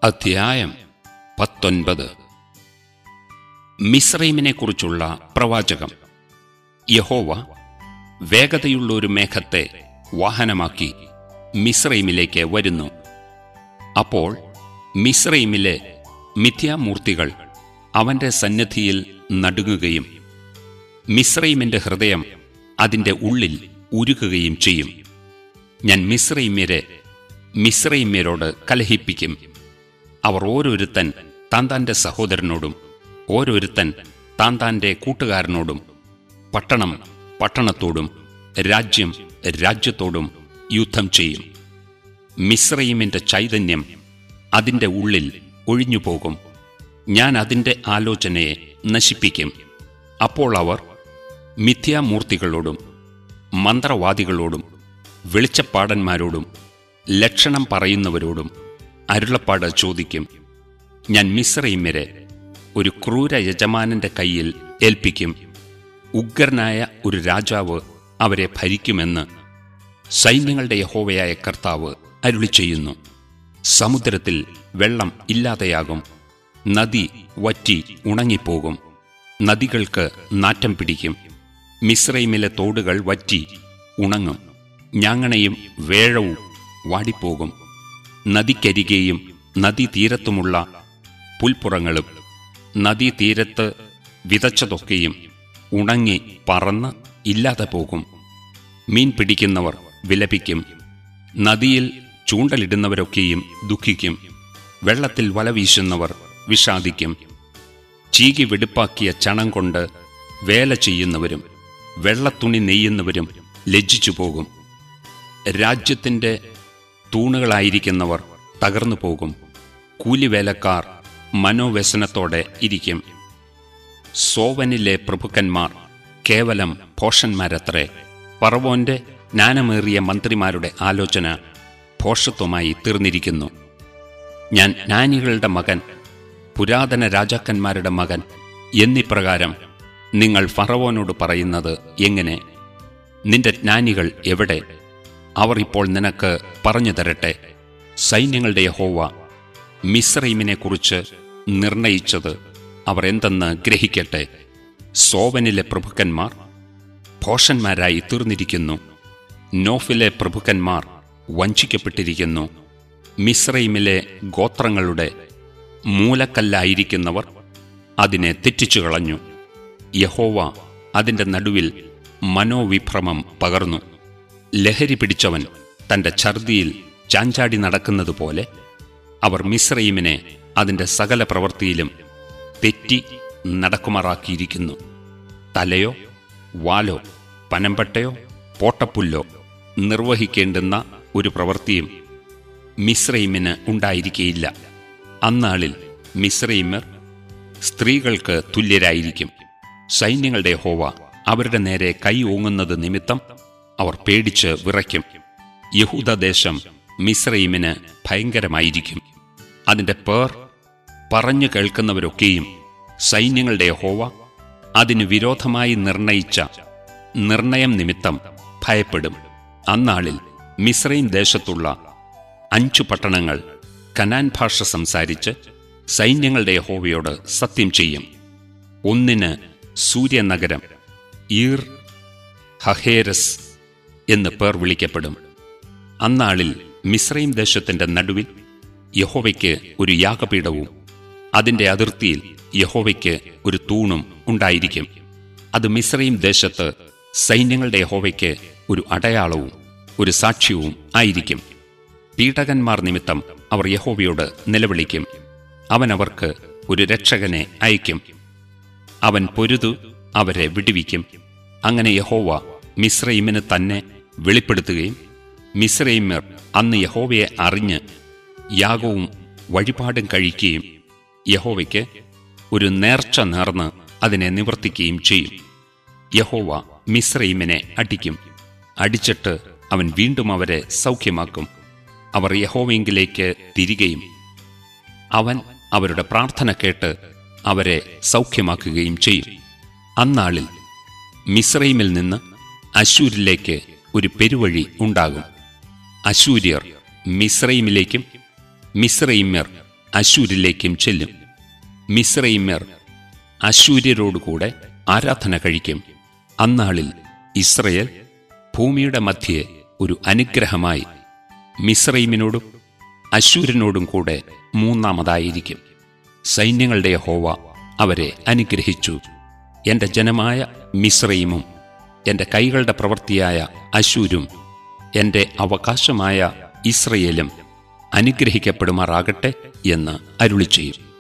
അധ്യായം പത്തൊൻപത് മിസ്രൈമിനെക്കുറിച്ചുള്ള പ്രവാചകം യഹോവ വേഗതയുള്ള ഒരു മേഘത്തെ വാഹനമാക്കി മിസ്രൈമിലേക്ക് വരുന്നു അപ്പോൾ മിസ്രൈമിലെ മിഥ്യാമൂർത്തികൾ അവന്റെ സന്നിധിയിൽ നടുങ്ങുകയും മിസ്രൈമിന്റെ ഹൃദയം അതിന്റെ ഉള്ളിൽ ഉരുകുകയും ചെയ്യും ഞാൻ മിസ്രൈമ്യരെ മിസ്രൈമ്യരോട് കലഹിപ്പിക്കും അവർ ഓരോരുത്തൻ താൻ താന്റെ സഹോദരനോടും ഓരോരുത്തൻ താൻ താന്റെ കൂട്ടുകാരനോടും പട്ടണം പട്ടണത്തോടും രാജ്യം രാജ്യത്തോടും യുദ്ധം ചെയ്യും മിസ്രൈമിന്റെ ചൈതന്യം അതിന്റെ ഉള്ളിൽ ഒഴിഞ്ഞുപോകും ഞാൻ അതിന്റെ ആലോചനയെ നശിപ്പിക്കും അപ്പോൾ അവർ മിഥ്യാമൂർത്തികളോടും മന്ത്രവാദികളോടും വെളിച്ചപ്പാടന്മാരോടും ലക്ഷണം പറയുന്നവരോടും അരുളപ്പാട് ചോദിക്കും ഞാൻ മിസ്രൈമ്യരെ ഒരു ക്രൂര യജമാനന്റെ കയ്യിൽ ഏൽപ്പിക്കും ഉഗ്രനായ ഒരു രാജാവ് അവരെ ഭരിക്കുമെന്ന് സൈന്യങ്ങളുടെ യഹോവയായ കർത്താവ് അരുളി ചെയ്യുന്നു സമുദ്രത്തിൽ വെള്ളം ഇല്ലാതെയാകും നദി വറ്റി ഉണങ്ങിപ്പോകും നദികൾക്ക് നാറ്റം പിടിക്കും മിസ്രൈമിലെ തോടുകൾ വറ്റി ഉണങ്ങും ഞാങ്ങണയും വേഴവും വാടിപ്പോകും നദിക്കരികെയും നദീതീരത്തുമുള്ള പുൽപ്പുറങ്ങളും നദീതീരത്ത് വിതച്ചതൊക്കെയും ഉണങ്ങി പറന്ന് ഇല്ലാതെ പോകും മീൻ പിടിക്കുന്നവർ വിലപിക്കും നദിയിൽ ചൂണ്ടലിടുന്നവരൊക്കെയും ദുഃഖിക്കും വെള്ളത്തിൽ വല വീശുന്നവർ വിഷാദിക്കും ചീകി വെടുപ്പാക്കിയ ചണം കൊണ്ട് വേല ചെയ്യുന്നവരും വെള്ളത്തുണി നെയ്യുന്നവരും ലജ്ജിച്ചു പോകും രാജ്യത്തിൻ്റെ തൂണുകളായിരിക്കുന്നവർ തകർന്നു പോകും കൂലിവേലക്കാർ മനോവ്യസനത്തോടെ ഇരിക്കും സോവനിലെ പ്രഭുക്കന്മാർ കേവലം ഭോഷന്മാരത്രേ പറവോന്റെ ജ്ഞാനമേറിയ മന്ത്രിമാരുടെ ആലോചന ഭോഷത്വമായി തീർന്നിരിക്കുന്നു ഞാൻ ജ്ഞാനികളുടെ മകൻ പുരാതന രാജാക്കന്മാരുടെ മകൻ എന്നിപ്രകാരം നിങ്ങൾ ഫറവോനോട് പറയുന്നത് എങ്ങനെ നിന്റെ ജ്ഞാനികൾ എവിടെ അവർ ഇപ്പോൾ നിനക്ക് പറഞ്ഞു തരട്ടെ സൈന്യങ്ങളുടെ യഹോവ മിസ്രൈമിനെക്കുറിച്ച് നിർണയിച്ചത് അവർ എന്തെന്ന് ഗ്രഹിക്കട്ടെ സോവനിലെ പ്രഭുക്കന്മാർ ഭോഷന്മാരായി തീർന്നിരിക്കുന്നു നോഫിലെ പ്രഭുക്കന്മാർ വഞ്ചിക്കപ്പെട്ടിരിക്കുന്നു മിസ്രൈമിലെ ഗോത്രങ്ങളുടെ മൂലക്കല്ലായിരിക്കുന്നവർ അതിനെ തെറ്റിച്ചു കളഞ്ഞു യഹോവ അതിന്റെ നടുവിൽ മനോവിഭ്രമം പകർന്നു ലഹരി പിടിച്ചവൻ തന്റെ ഛർദിയിൽ ചാഞ്ചാടി നടക്കുന്നതുപോലെ അവർ മിസ്രൈമിനെ അതിന്റെ സകല പ്രവൃത്തിയിലും തെറ്റി നടക്കുമാറാക്കിയിരിക്കുന്നു തലയോ വാലോ പനമ്പട്ടയോ പോട്ടപ്പുല്ലോ നിർവഹിക്കേണ്ടുന്ന ഒരു പ്രവൃത്തിയും മിസ്രൈമിന് ഉണ്ടായിരിക്കയില്ല അന്നാളിൽ മിസ്രൈമർ സ്ത്രീകൾക്ക് തുല്യരായിരിക്കും സൈന്യങ്ങളുടെ ഹോവ അവരുടെ നേരെ കൈ ഓങ്ങുന്നത് നിമിത്തം അവർ പേടിച്ച് വിറയ്ക്കും യഹൂദദേശം മിസ്രൈമിന് ഭയങ്കരമായിരിക്കും അതിന്റെ പേർ പറഞ്ഞു കേൾക്കുന്നവരൊക്കെയും സൈന്യങ്ങളുടെ ഹോവ അതിനു വിരോധമായി നിർണയിച്ച നിർണയം നിമിത്തം ഭയപ്പെടും അന്നാളിൽ മിസ്രൈം ദേശത്തുള്ള അഞ്ചു പട്ടണങ്ങൾ കനാൻ ഭാഷ സംസാരിച്ച് സൈന്യങ്ങളുടെ യഹോവയോട് സത്യം ചെയ്യും ഒന്നിന് സൂര്യനഗരം ഈർ ഹഹേരസ് എന്ന് പേർ വിളിക്കപ്പെടും അന്നാളിൽ മിസ്രൈം ദേശത്തിന്റെ നടുവിൽ യഹോവയ്ക്ക് ഒരു യാഗപീഠവും അതിന്റെ അതിർത്തിയിൽ യഹോവയ്ക്ക് ഒരു തൂണും ഉണ്ടായിരിക്കും അത് മിസ്രൈം ദേശത്ത് സൈന്യങ്ങളുടെ യഹോവയ്ക്ക് ഒരു അടയാളവും ഒരു സാക്ഷ്യവും ആയിരിക്കും പീഡകന്മാർ നിമിത്തം അവർ യഹോവയോട് നിലവിളിക്കും അവൻ അവർക്ക് ഒരു രക്ഷകനെ അയക്കും അവൻ പൊരുതു അവരെ വിടുവിക്കും അങ്ങനെ യഹോവ മിസ്രൈമിന് തന്നെ വെളിപ്പെടുത്തുകയും മിസ്രൈമ്യർ അന്ന് യഹോവയെ അറിഞ്ഞ് യാഗവും വഴിപാടും കഴിക്കുകയും യഹോവയ്ക്ക് ഒരു നേർച്ച നേർന്ന് അതിനെ നിവർത്തിക്കുകയും ചെയ്യും യഹോവ മിസ്രൈമിനെ അടിക്കും അടിച്ചിട്ട് അവൻ വീണ്ടും അവരെ സൗഖ്യമാക്കും അവർ യഹോവയെങ്കിലേക്ക് തിരികെയും അവൻ അവരുടെ പ്രാർത്ഥന കേട്ട് അവരെ സൗഖ്യമാക്കുകയും ചെയ്യും അന്നാളിൽ മിസ്രൈമിൽ നിന്ന് അശൂരിലേക്ക് ഒരു പെരുവഴി ഉണ്ടാകും അശൂര്യർ മിസ്രൈമിലേക്കും മിസ്രൈമ്യർ അശൂരിലേക്കും ചെല്ലും മിശ്രൈമ്യർ അശൂര്യരോടുകൂടെ ആരാധന കഴിക്കും അന്നാളിൽ ഇസ്രയേൽ ഭൂമിയുടെ മധ്യേ ഒരു അനുഗ്രഹമായി മിശ്രൈമിനോടും അശൂരനോടും കൂടെ മൂന്നാമതായിരിക്കും സൈന്യങ്ങളുടെ ഹോവ അവരെ അനുഗ്രഹിച്ചു എന്റെ ജനമായ മിശ്രൈമും എന്റെ കൈകളുടെ പ്രവൃത്തിയായ അശൂരും എന്റെ അവകാശമായ ഇസ്രയേലും അനുഗ്രഹിക്കപ്പെടുമാറാകട്ടെ എന്ന് അരുളി ചെയ്യും